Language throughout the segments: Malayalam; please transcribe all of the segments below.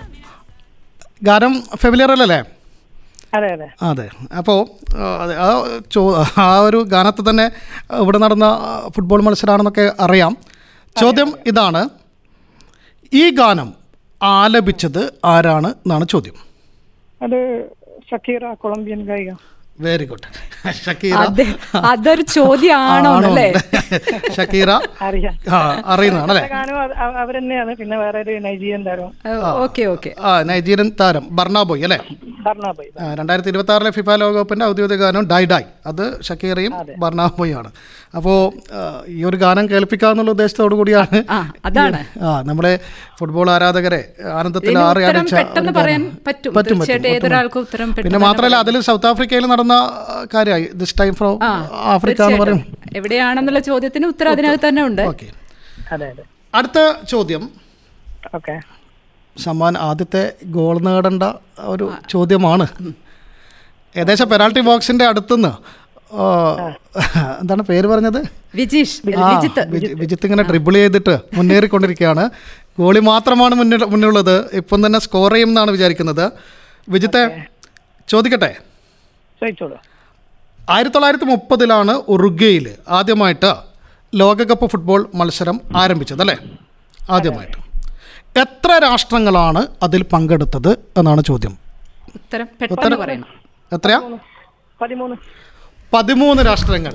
ഗാനം ഫെമിലിയർ അല്ലല്ലേ അതെ അതെ അതെ അപ്പോൾ അതെ ആ ചോ ആ ഒരു ഗാനത്തിൽ തന്നെ ഇവിടെ നടന്ന ഫുട്ബോൾ മത്സരമാണെന്നൊക്കെ അറിയാം ചോദ്യം ഇതാണ് ഈ ഗാനം ആലപിച്ചത് ആരാണ് എന്നാണ് ചോദ്യം അത് ഷക്കീറ കൊളംബിയൻ ഗായിക വെരി ഗുഡ് ഷക്കീറ അത് അതൊരു ചോദ്യമാണോ ആണോ? അല്ലേ ഷക്കീറ അറിയാം ആ അറിയുന്നതാണ് അല്ലേ ഗാനം അത് അവ- അവരെന്നെയാണ് പിന്നെ വേറെ ഒരു നൈജീരിയൻ താരം ഓക്കെ ഓക്കെ ആ നൈജീരിയൻ താരം ബർണാബോയ് അല്ലേ ബർണാബായി ആ, രണ്ടായിരത്തി ഇരുപത്തി ആറിലെ ഫിഫ ലോകകപ്പിന്റെ ഔദ്യോഗിക ഗാനം ഡൈ ഡൈ അത് ഷക്കീറയും ബർണാബോയാണ് അപ്പോൾ ഈ ഒരു ഗാനം കേൾപ്പിക്കാന്നുള്ള ഉദ്ദേശത്തോടു കൂടിയാണ് ആ അതാണ് ആ നമ്മുടെ ഫുട്ബോൾ ആരാധകരെ ആനന്ദത്തിൽ ഇതിന് ആറി ഉത്തരം അടിച്ച പെട്ടെന്ന് ഒരു പറയാൻ ഗാനം. പറ്റും പറ്റും, തീർച്ചയായിട്ടും പറ്റും, ഏതൊരാൾക്കും ഉത്തരം പിന്നെ പെട്ടെന്ന് മാത്രമല്ല അതിൽ സൗത്ത് ആഫ്രിക്കയിൽ നടന്ന ആ, കാര്യമായി ദിസ് ടൈം ഫ്രോം ആ, ആഫ്രിക്ക എന്ന് പറയും തീർച്ചയായിട്ടും. എവിടെയാണെന്നുള്ള ചോദ്യത്തിന് ഉത്തരം അതിനകത്ത് തന്നെ ഉണ്ട് ഓക്കെ അതെ അതെ അടുത്ത ചോദ്യം ഓക്കെ സമ്മാൻ ആദ്യത്തെ ഗോൾ നേടേണ്ട ഒരു ചോദ്യമാണ് ഏകദേശം പെനാൾട്ടി ബോക്സിന്റെ അടുത്തുനിന്ന് ആ, എന്താണ് പേര് പറഞ്ഞത് വിജീഷ് ആ, വിജിത്ത് വിജി- വിജിത്ത് ഇങ്ങനെ ട്രിബിൾ ചെയ്തിട്ട് മുന്നേറിക്കൊണ്ടിരിക്കുകയാണ് ഗോളി മാത്രമാണ് മുന്നിൽ മുന്നിലുള്ളത് ഇപ്പം തന്നെ സ്കോർ ചെയ്യും എന്നാണ് വിചാരിക്കുന്നത് വിജിത്തെ ചോദിക്കട്ടെ ചോദിച്ചോളൂ ആയിരത്തി തൊള്ളായിരത്തി മുപ്പതിലാണ് ഉറുഗ്വയിൽ ആദ്യമായിട്ട് ലോകകപ്പ് ഫുട്ബോൾ മത്സരം ആരംഭിച്ചത് അല്ലേ ആദ്യമായിട്ട് എത്ര രാഷ്ട്രങ്ങളാണ് അതിൽ പങ്കെടുത്തത് എന്നാണ് ചോദ്യം ഉത്തരം പെട്ടെന്ന് പറയണം എത്രയാ പതിമൂന്ന് പതിമൂന്ന് രാഷ്ട്രങ്ങൾ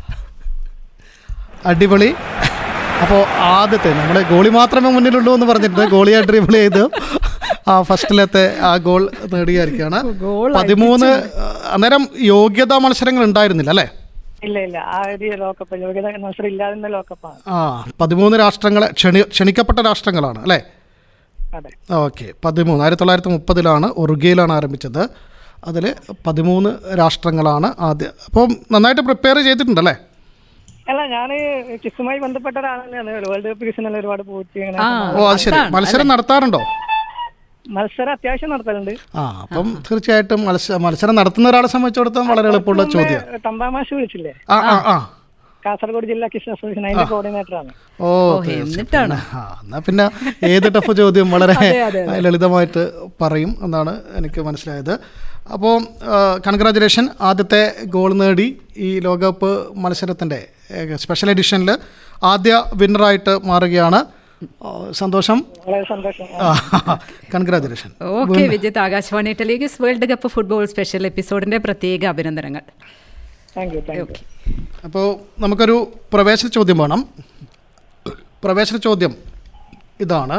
അടിപൊളി അപ്പോൾ ആദ്യത്തെ നമ്മൾ ഗോളി മാത്രമേ മുന്നിലുള്ളൂ എന്ന് പറഞ്ഞിട്ട് ഗോളിയെ ഡ്രിബിൾ ചെയ്ത് ആ ഫസ്റ്റിലത്തെ ആ ഗോൾ നേടിയായിരിക്കുകയാണ് ഗോൾ പതിമൂന്ന് അന്നേരം യോഗ്യതാ മത്സരങ്ങൾ ഉണ്ടായിരുന്നില്ല അല്ലേ ഇല്ല ഇല്ല ആ ഒരു ലോകകപ്പ് യോഗ്യത മത്സരം ഇല്ലാതിരുന്ന ലോകകപ്പാണ് ആ പതിമൂന്ന് രാഷ്ട്രങ്ങളെ ക്ഷണി ക്ഷണിക്കപ്പെട്ട രാഷ്ട്രങ്ങളാണ് അല്ലേ അതെ ഓക്കെ പതിമൂന്ന് ആയിരത്തി തൊള്ളായിരത്തി മുപ്പതിലാണ് ഉറുഗയിലാണ് ആരംഭിച്ചത് അതിൽ പതിമൂന്ന് രാഷ്ട്രങ്ങളാണ് ആദ്യം അപ്പം നന്നായിട്ട് പ്രിപ്പയർ ചെയ്തിട്ടുണ്ടല്ലേ അല്ല ഞാന് കിസ്സുമായി ബന്ധപ്പെട്ട ഒരാളാണ് വേൾഡ് കപ്പ് കിസിനെല്ലാം ഒരുപാട് പോയിട്ട് ഇങ്ങനെ ആ ഓ അത് ശരി മത്സരം നടത്താറുണ്ടോ മത്സരം അത്യാവശ്യം നടത്തലുണ്ട് ആ അപ്പം തീർച്ചയായിട്ടും മത്സ മത്സരം നടത്തുന്ന ഒരാളെ സംബന്ധിച്ചിടത്തോളം വളരെ എളുപ്പമുള്ള ചോദ്യം തമ്പാമാഷ് വിളിച്ചില്ലേ ആ ആ ആ കാസർഗോഡ് ജില്ലാ കിസ് അസോസിയേഷൻ അതിന്റെ കോർഡിനേറ്റർ ആണ് ഓ ഓ, എന്നിട്ടാണ് ആ എന്നാ പിന്നെ ഏത് ടഫ് ചോദ്യം വളരെ അതെ, അതെ, ലളിതമായിട്ട് പറയും എന്നാണ് എനിക്ക് മനസ്സിലായത് അപ്പോൾ കൺഗ്രാജുലേഷൻ ആദ്യത്തെ ഗോൾ നേടി ഈ ലോകകപ്പ് മത്സരത്തിൻ്റെ സ്പെഷ്യൽ എഡിഷനിൽ ആദ്യ വിന്നറായിട്ട് മാറുകയാണ് ആ, സന്തോഷം വളരെ സന്തോഷം കൺഗ്രാജുലേഷൻ ഓക്കെ വിജിത്ത് ആകാശവാണി ടെലിഗസ് വേൾഡ് കപ്പ് ഫുട്ബോൾ സ്പെഷ്യൽ എപ്പിസോഡിന്റെ പ്രത്യേക അഭിനന്ദനങ്ങൾ thank you thank you okay അപ്പോൾ നമുക്കൊരു പ്രവേശന ചോദ്യം വേണം പ്രവേശന ചോദ്യം ഇതാണ്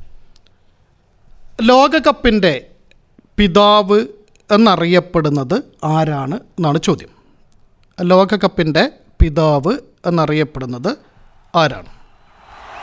ലോകകപ്പിൻ്റെ പിതാവ് എന്നറിയപ്പെടുന്നത് ആരാണ് എന്നാണ് ചോദ്യം ലോകകപ്പിൻ്റെ പിതാവ് എന്നറിയപ്പെടുന്നത് ആരാണ്